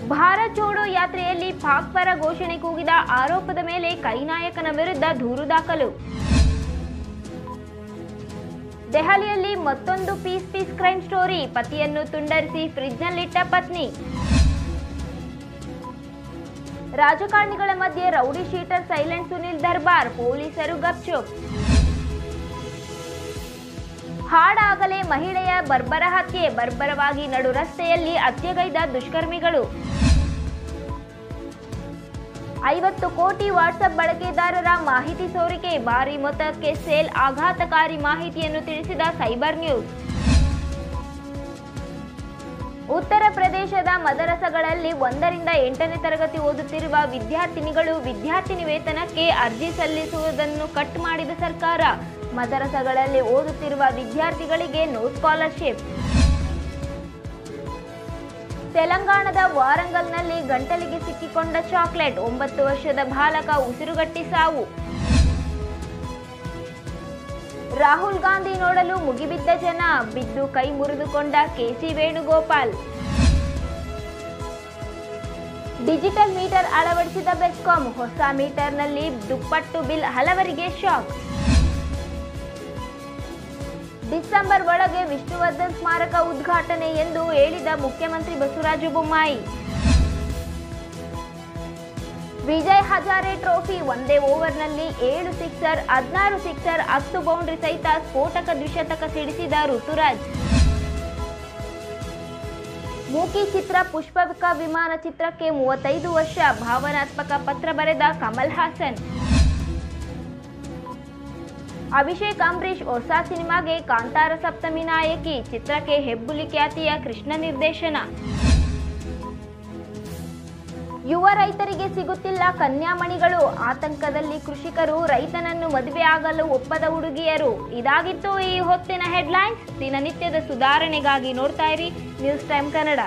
ಭಾರತ್ ಜೋಡೋ ಯಾತ್ರೆಯಲ್ಲಿ ಪಾಕ್ ಪರ ಘೋಷಣೆ ಕೂಗಿದ ಆರೋಪದ ಮೇಲೆ ಕೈನಾಯಕನ ವಿರುದ್ಧ ದೂರು ದಾಖಲು ದೆಹಲಿಯಲ್ಲಿ ಮತ್ತೊಂದು ಪೀಸ್ ಪೀಸ್ ಕ್ರೈಮ್ ಸ್ಟೋರಿ ಪತಿಯನ್ನು ತುಂಡರಿಸಿ ಫ್ರಿಡ್ಜ್ನಲ್ಲಿಟ್ಟ ಪತ್ನಿ ರಾಜಕಾರಣಿಗಳ ಮಧ್ಯೆ ರೌಡಿ ಶೀಟರ್ ಸೈಲೆಂಟ್ ಸುನಿಲ್ ದರ್ಬಾರ್ ಪೊಲೀಸರು ಗಪ್ಚುಪ್ ಹಾಡಾಗಲೇ ಮಹಿಳೆಯ ಬರ್ಬರ ಹತ್ಯೆ ಬರ್ಬರವಾಗಿ ನಡು ರಸ್ತೆಯಲ್ಲಿ ಹತ್ಯೆಗೈದ ದುಷ್ಕರ್ಮಿಗಳು ಐವತ್ತು ಕೋಟಿ ವಾಟ್ಸಪ್ ಬಳಕೆದಾರರ ಮಾಹಿತಿ ಸೋರಿಕೆ ಭಾರಿ ಮೊತ್ತಕ್ಕೆ ಸೇಲ್ ಆಘಾತಕಾರಿ ಮಾಹಿತಿಯನ್ನು ತಿಳಿಸಿದ ಸೈಬರ್ ನ್ಯೂಸ್ ಉತ್ತರ ಪ್ರದೇಶದ ಮದರಸಗಳಲ್ಲಿ ಒಂದರಿಂದ ಎಂಟನೇ ತರಗತಿ ಓದುತ್ತಿರುವ ವಿದ್ಯಾರ್ಥಿನಿಗಳು ವಿದ್ಯಾರ್ಥಿನಿ ವೇತನಕ್ಕೆ ಅರ್ಜಿ ಸಲ್ಲಿಸುವುದನ್ನು ಕಟ್ ಮಾಡಿದ ಸರ್ಕಾರ ಮದರಸಗಳಲ್ಲಿ ಓದುತ್ತಿರುವ ವಿದ್ಯಾರ್ಥಿಗಳಿಗೆ ನೋ ಸ್ಕಾಲರ್ಶಿಪ್ ತೆಲಂಗಾಣದ ವಾರಂಗಲ್ನಲ್ಲಿ ಗಂಟಲಿಗೆ ಸಿಕ್ಕಿಕೊಂಡ ಚಾಕ್ಲೇಟ್ ಒಂಬತ್ತು ವರ್ಷದ ಬಾಲಕ ಉಸಿರುಗಟ್ಟಿ ಸಾವು ರಾಹುಲ್ ಗಾಂಧಿ ನೋಡಲು ಮುಗಿಬಿದ್ದ ಜನ ಬಿದ್ದು ಕೈ ಮುರಿದುಕೊಂಡ ಕೆಸಿ ವೇಣುಗೋಪಾಲ್ ಡಿಜಿಟಲ್ ಮೀಟರ್ ಅಳವಡಿಸಿದ ಬೆಸ್ಕಾಂ ಹೊಸ ಮೀಟರ್ನಲ್ಲಿ ದುಪ್ಪಟ್ಟು ಬಿಲ್ ಹಲವರಿಗೆ ಶಾಕ್ ಡಿಸೆಂಬರ್ ಒಳಗೆ ವಿಷ್ಣುವರ್ಧನ್ ಸ್ಮಾರಕ ಉದ್ಘಾಟನೆ ಎಂದು ಹೇಳಿದ ಮುಖ್ಯಮಂತ್ರಿ ಬಸವರಾಜ ಬೊಮ್ಮಾಯಿ ವಿಜಯ್ ಹಜಾರೆ ಟ್ರೋಫಿ ಒಂದೇ ಓವರ್ನಲ್ಲಿ ಏಳು ಸಿಕ್ಸರ್ ಹದಿನಾರು ಸಿಕ್ಸರ್ ಹತ್ತು ಬೌಂಡ್ರಿ ಸಹಿತ ಸ್ಫೋಟಕ ದ್ವಿಶತಕ ಸಿಡಿಸಿದ ಋತುರಾಜ್ ಮೂಕಿ ಚಿತ್ರ ಪುಷ್ಪಕ ವಿಮಾನ ಚಿತ್ರಕ್ಕೆ ಮೂವತ್ತೈದು ವರ್ಷ ಭಾವನಾತ್ಮಕ ಪತ್ರ ಬರೆದ ಕಮಲ್ ಹಾಸನ್ ಅಭಿಷೇಕ್ ಅಂಬರೀಶ್ ಹೊಸ ಸಿನಿಮಾಗೆ ಕಾಂತಾರ ಸಪ್ತಮಿ ನಾಯಕಿ ಚಿತ್ರಕ್ಕೆ ಹೆಬ್ಬುಲಿ ಖ್ಯಾತಿಯ ಕೃಷ್ಣ ನಿರ್ದೇಶನ ಯುವ ರೈತರಿಗೆ ಸಿಗುತ್ತಿಲ್ಲ ಕನ್ಯಾಮಣಿಗಳು ಆತಂಕದಲ್ಲಿ ಕೃಷಿಕರು ರೈತನನ್ನು ಮದುವೆ ಆಗಲು ಒಪ್ಪದ ಹುಡುಗಿಯರು ಇದಾಗಿತ್ತು ಈ ಹೊತ್ತಿನ ಹೆಡ್ಲೈನ್ಸ್ ದಿನನಿತ್ಯದ ಸುಧಾರಣೆಗಾಗಿ ನೋಡ್ತಾ ಇರಿ ನ್ಯೂಸ್ ಟೈಮ್ ಕನ್ನಡ